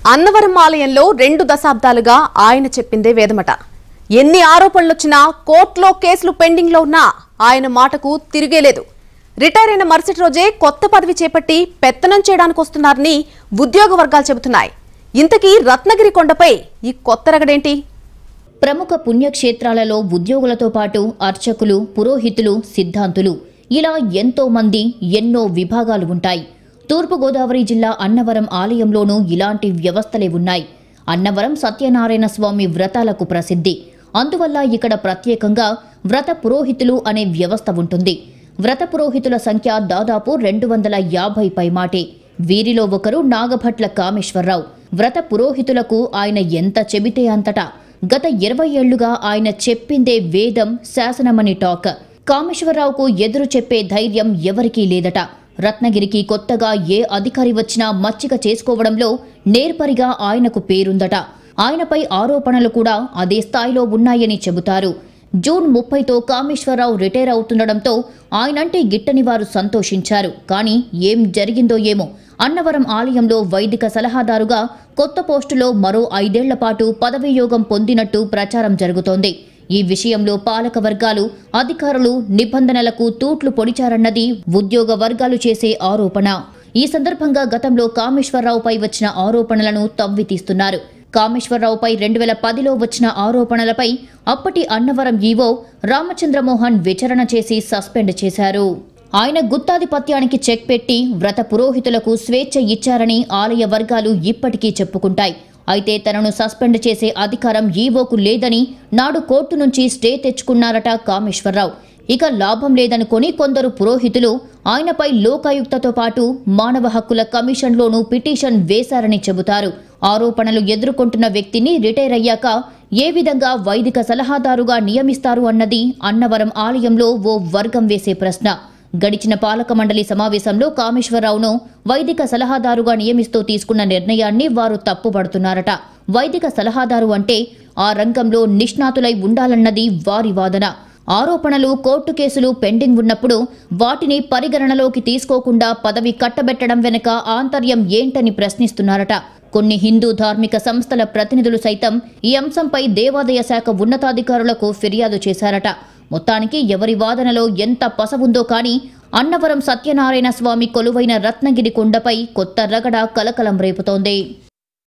అన్నవరం ఆలయంలో రెండు దశాబ్దాలుగా ఆయన చెప్పిందే వేదమట ఎన్ని ఆరోపణలొచ్చినా కోర్టులో కేసులు పెండింగ్లో ఉన్నా ఆయన మాటకు తిరిగేలేదు రిటైర్ అయిన మరుసటి రోజే కొత్త పదవి చేపట్టి పెత్తనం చేయడానికి వస్తున్నారని ఉద్యోగ వర్గాలు చెబుతున్నాయి ఇంతకీ రత్నగిరి కొండపై ఈ కొత్త రగడేంటి ప్రముఖ పుణ్యక్షేత్రాలలో ఉద్యోగులతో పాటు అర్చకులు పురోహితులు సిద్ధాంతులు ఇలా ఎంతో మంది ఎన్నో విభాగాలు ఉంటాయి తూర్పుగోదావరి జిల్లా అన్నవరం ఆలయంలోనూ ఇలాంటి వ్యవస్థలే ఉన్నాయి అన్నవరం సత్యనారాయణ స్వామి వ్రతాలకు ప్రసిద్ధి అందువల్ల ఇక్కడ ప్రత్యేకంగా వ్రత పురోహితులు అనే వ్యవస్థ ఉంటుంది వ్రత పురోహితుల సంఖ్య దాదాపు రెండు వందల యాభై పైమాటే వీరిలో ఒకరు నాగభట్ల కామేశ్వరరావు వ్రత పురోహితులకు ఆయన ఎంత చెబితే అంతటా గత ఇరవై ఏళ్లుగా ఆయన చెప్పిందే వేదం శాసనమని టాక్ కామేశ్వరరావుకు ఎదురు చెప్పే ధైర్యం ఎవరికీ లేదట రత్నగిరికి కొత్తగా ఏ అధికారి వచ్చినా మచ్చిక చేసుకోవడంలో నేర్పరిగా ఆయనకు పేరుందట ఆయనపై ఆరోపణలు కూడా అదే స్థాయిలో ఉన్నాయని చెబుతారు జూన్ ముప్పైతో కామేశ్వరరావు రిటైర్ అవుతుండడంతో ఆయనంటే గిట్టని వారు సంతోషించారు కానీ ఏం జరిగిందో ఏమో అన్నవరం ఆలయంలో వైదిక సలహాదారుగా కొత్త పోస్టులో మరో ఐదేళ్ల పాటు పదవీ యోగం పొందినట్టు ప్రచారం జరుగుతోంది ఈ విషయంలో పాలక వర్గాలు అధికారులు నిబంధనలకు తూట్లు పొడిచారన్నది ఉద్యోగ వర్గాలు చేసే ఆరోపణ ఈ సందర్భంగా గతంలో కామేశ్వరరావుపై వచ్చిన ఆరోపణలను తవ్వితీస్తున్నారు కామేశ్వరరావుపై రెండు వేల పదిలో వచ్చిన ఆరోపణలపై అప్పటి అన్నవరం ఈవో రామచంద్రమోహన్ విచారణ చేసి సస్పెండ్ చేశారు ఆయన గుత్తాధిపత్యానికి చెక్ పెట్టి వ్రత పురోహితులకు స్వేచ్ఛ ఇచ్చారని ఆలయ వర్గాలు ఇప్పటికీ చెప్పుకుంటాయి అయితే తనను సస్పెండ్ చేసే అధికారం ఈవోకు లేదని నాడు కోర్టు నుంచి స్టే తెచ్చుకున్నారట కామేశ్వరరావు ఇక లాభం లేదనుకొని కొందరు పురోహితులు ఆయనపై లోకాయుక్తతో పాటు మానవ హక్కుల కమిషన్లోనూ పిటిషన్ వేశారని చెబుతారు ఆరోపణలు ఎదుర్కొంటున్న వ్యక్తిని రిటైర్ అయ్యాక ఏ విధంగా వైదిక సలహాదారుగా నియమిస్తారు అన్నది అన్నవరం ఆలయంలో ఓ వర్గం వేసే ప్రశ్న గడిచిన పాలక మండలి సమావేశంలో కామేశ్వరరావును వైదిక సలహాదారుగా నియమిస్తూ తీసుకున్న నిర్ణయాన్ని వారు తప్పుపడుతున్నారట వైదిక సలహాదారు అంటే ఆ రంగంలో నిష్ణాతులై ఉండాలన్నది వారి వాదన ఆరోపణలు కోర్టు కేసులు పెండింగ్ ఉన్నప్పుడు వాటిని పరిగణనలోకి తీసుకోకుండా పదవి కట్టబెట్టడం వెనుక ఆంతర్యం ఏంటని ప్రశ్నిస్తున్నారట కొన్ని హిందూ ధార్మిక సంస్థల ప్రతినిధులు సైతం ఈ అంశంపై దేవాదాయ శాఖ ఉన్నతాధికారులకు ఫిర్యాదు చేశారట మొత్తానికి ఎవరి వాదనలో ఎంత పసవుందో కానీ అన్నవరం సత్యనారాయణ స్వామి కొలువైన రత్నగిరి కొండపై కొత్త రగడ కలకలం రేపుతోంది